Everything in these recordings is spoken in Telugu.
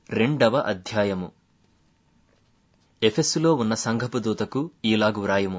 రెండవ అధ్యాయము ఎఫెస్సులో ఉన్న సంఘపు దూతకు ఈలాగు వ్రాయుము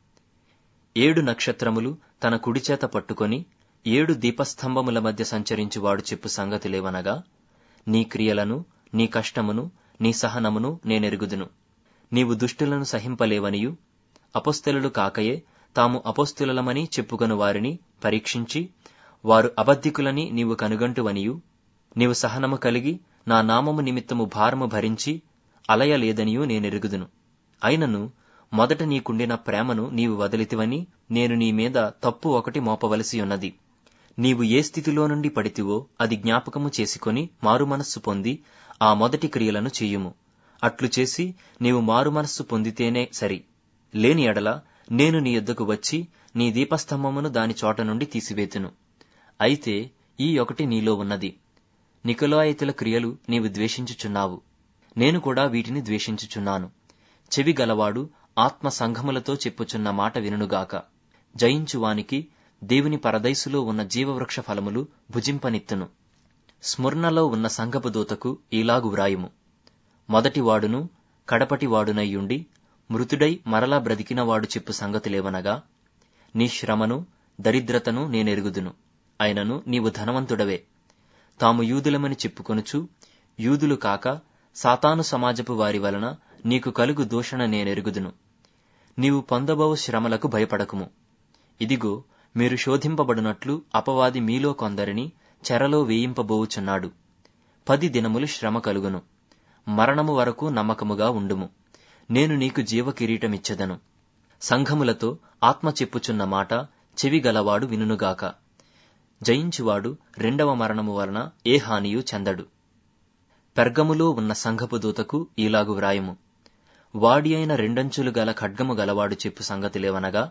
ఏడు నక్షత్రములు తన కుడిచేత పట్టుకొని ఏడు దీపస్తంభముల మధ్య సంచరించువాడు చెప్పు సంగతులేవనగా నీ క్రియలను నీ కష్టమును నీ సహనమును నేనెరుగుదును నీవు దుష్టులను సహింపలేవనియు అపొస్తలులు కాకయే తాము అపొస్తలులమని చెప్పుకొను వారిని పరీక్షించి వారు అబద్ధికులని నీవు కనుగంటువనియు నీవు సహనము కలిగి నా నామము నిమిత్తము భారము భరించి అలయలేదనియూ నేనెరుగుదును అయినను మొదట నీకుండిన ప్రేమను నీవు వదిలితివని నేను నీ మీద తప్పు ఒకటి మోపవలసి ఉన్నది నీవు ఏ స్థితిలో నుండి పడితివో అది జ్ఞాపకము చేసుకొని మారుమనస్సు పొంది ఆ మొదటి క్రియలను చెయ్యుము అట్లు చేసి నీవు మారుమనస్సు పొందితేనే సరి లేని ఎడల నేను నీ యొద్దకు వచ్చి నీ దీపస్తంభమును దాని చోట నుండి తీసివేతును అయితే ఈ ఒకటి నీలో ఉన్నది నికలాయితుల క్రియలు నీవు ద్వేషించుచున్నావు నేను కూడా వీటిని ద్వేషించుచున్నాను చెవి గలవాడు ఆత్మ సంఘములతో చెప్పుచున్న మాట వినుగాక జయించువానికి దేవుని పరదైసులో ఉన్న జీవవృక్ష ఫలములు భుజింపనిత్తును స్మృణలో ఉన్న సంఘపు దూతకు ఈలాగు వ్రాయుము మొదటివాడును కడపటివాడునయ్యుండి మృతుడై మరలా బ్రతికినవాడు చెప్పు సంగతులేవనగా నీ శ్రమను దరిద్రతను నేనెరుగుదును అయినను నీవు ధనవంతుడవే తాము యూదులమని చెప్పుకొనుచు యూదులు కాక సాతాను సమాజపు వారి వలన నీకు కలుగు దూషణ నేనెరుగుదును నీవు పొందబోవు శ్రమలకు భయపడకుము ఇదిగో మీరు శోధింపబడినట్లు అపవాది మీలో కొందరిని చెరలో వేయింపబోవుచున్నాడు పది దినములు శ్రమ కలుగును మరణము వరకు నమ్మకముగా ఉండుము నేను నీకు జీవ కిరీటమిచ్చెదను సంఘములతో ఆత్మ చెప్పుచున్న మాట చెవి గలవాడు వినుగాక జయించువాడు రెండవ మరణము వలన ఏ హానియు చెందడు పెర్గములో ఉన్న సంఘపు దూతకు ఈలాగు వ్రాయము వాడి అయిన రెండంచులు గల ఖడ్గము గలవాడు చెప్పు సంగతిలేవనగా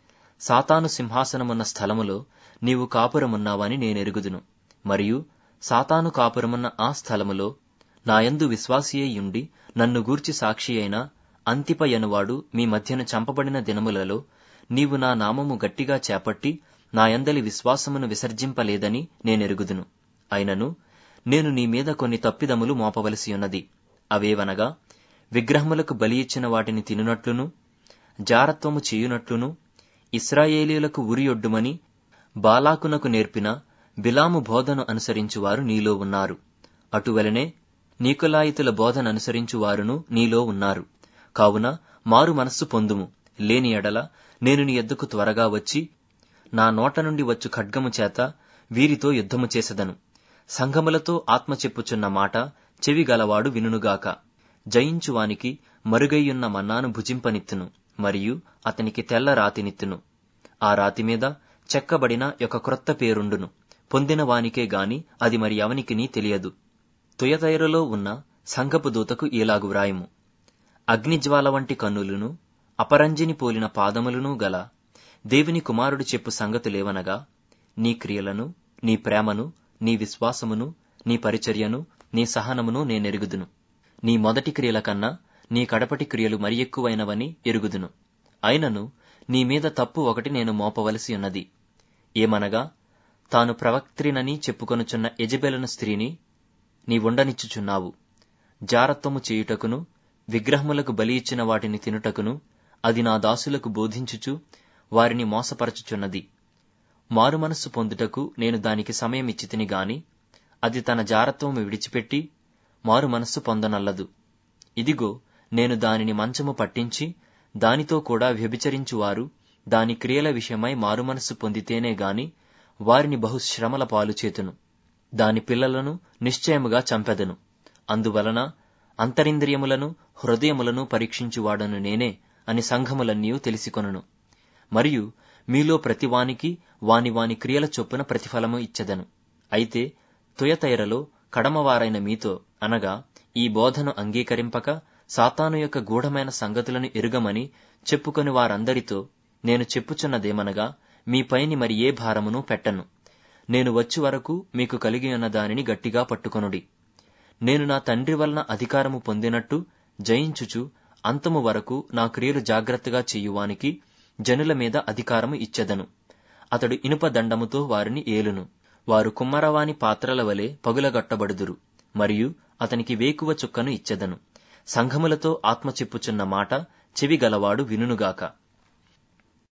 సాతాను సింహాసనమున్న స్థలములో నీవు కాపురమున్నావని నేనెరుగుదును మరియు సాతాను కాపురమున్న ఆ స్థలములో నాయందు విశ్వాసియ్యుండి నన్ను గూర్చి సాక్షి అయిన అంతిపయనువాడు మీ మధ్యన చంపబడిన దినములలో నీవు నా నామము గట్టిగా చేపట్టి నాయందలి విశ్వాసమును విసర్జింపలేదని నేనెరుగుదును అయినను నేను నీ మీద కొన్ని తప్పిదములు మోపవలసి ఉన్నది అవేవనగా విగ్రహములకు బలి ఇచ్చిన వాటిని తినునట్లును జారత్వము చేయునట్లును ఇస్రాయేలీలకు ఉరియొడ్డుమని బాలాకునకు నేర్పిన బిలాము బోధను అనుసరించువారు నీలో ఉన్నారు అటువలనే నీకులాయితుల బోధన అనుసరించువారును నీలో ఉన్నారు కావున మారు మనస్సు పొందుము లేని ఎడల నేను నీ ఎద్దుకు త్వరగా వచ్చి నా నోట నుండి వచ్చు ఖడ్గము చేత వీరితో యుద్ధము చేసెదను సంఘములతో ఆత్మ చెప్పుచున్న మాట చెవి గలవాడు వినుగాక జయించువానికి మరుగైయున్న మన్నాను భుజింపనిత్తును మరియు అతనికి తెల్ల రాతినిత్తును ఆ రాతి మీద చెక్కబడిన ఒక క్రొత్త పేరుండును పొందిన వానికే గాని అది మరి ఎవనికిని తెలియదు తుయతైరులో ఉన్న సంఘపు దూతకు ఈలాగు వ్రాయము అగ్నిజ్వాల వంటి కన్నులను అపరంజిని పోలిన పాదములను గల దేవుని కుమారుడు చెప్పు సంగతులేవనగా నీ క్రియలను నీ ప్రేమను నీ విశ్వాసమును నీ పరిచర్యను నీ సహనమును నేనెరుగుదును నీ మొదటి క్రియల కన్నా నీ కడపటి క్రియలు మరి ఎక్కువైనవని ఎరుగుదును అయినను నీ మీద తప్పు ఒకటి నేను మోపవలసి ఉన్నది ఏమనగా తాను ప్రవక్త్రినని చెప్పుకొనుచున్న ఎజబెలను స్త్రీని నీవుండనిచ్చుచున్నావు జారత్వము చేయుటకును విగ్రహములకు బలి ఇచ్చిన వాటిని తినుటకును అది నా దాసులకు బోధించుచు వారిని మోసపరచుచున్నది మారుమనస్సు పొందుటకు నేను దానికి సమయం ఇచ్చితిని గాని అది తన జారత్వము విడిచిపెట్టి మారు మనస్సు పొందనల్లదు ఇదిగో నేను దానిని మంచము పట్టించి దానితో కూడా వ్యభిచరించువారు దాని క్రియల విషయమై మారుమనస్సు పొందితేనే గాని వారిని బహుశ్రమల పాలు చేతును దాని పిల్లలను నిశ్చయముగా చంపెదను అందువలన అంతరింద్రియములను హృదయములను పరీక్షించువాడను నేనే అని సంఘములన్నీ తెలిసికొనును మరియు మీలో ప్రతివానికి వాని వాని క్రియల చొప్పున ప్రతిఫలము ఇచ్చెదను అయితే తుయతైరలో కడమవారైన మీతో అనగా ఈ బోధను అంగీకరింపక సాతాను యొక్క గూఢమైన సంగతులను ఎరుగమని చెప్పుకొని వారందరితో నేను చెప్పుచున్నదేమనగా మీపైని మరి ఏ భారమును పెట్టను నేను వచ్చి వరకు మీకు కలిగి ఉన్న దానిని గట్టిగా పట్టుకొనుడి నేను నా తండ్రి వలన అధికారము పొందినట్టు జయించుచు అంతము వరకు నా క్రియలు జాగ్రత్తగా చెయ్యువానికి జనుల మీద అధికారము ఇచ్చెదను అతడు ఇనుప దండముతో వారిని ఏలును వారు కుమ్మరవాని పాత్రల వలె పగులగొట్టబడుదురు మరియు అతనికి వేకువ చుక్కను ఇచ్చెదను సంఘములతో ఆత్మ చెప్పుచున్న మాట చెవి గలవాడు వినుగాక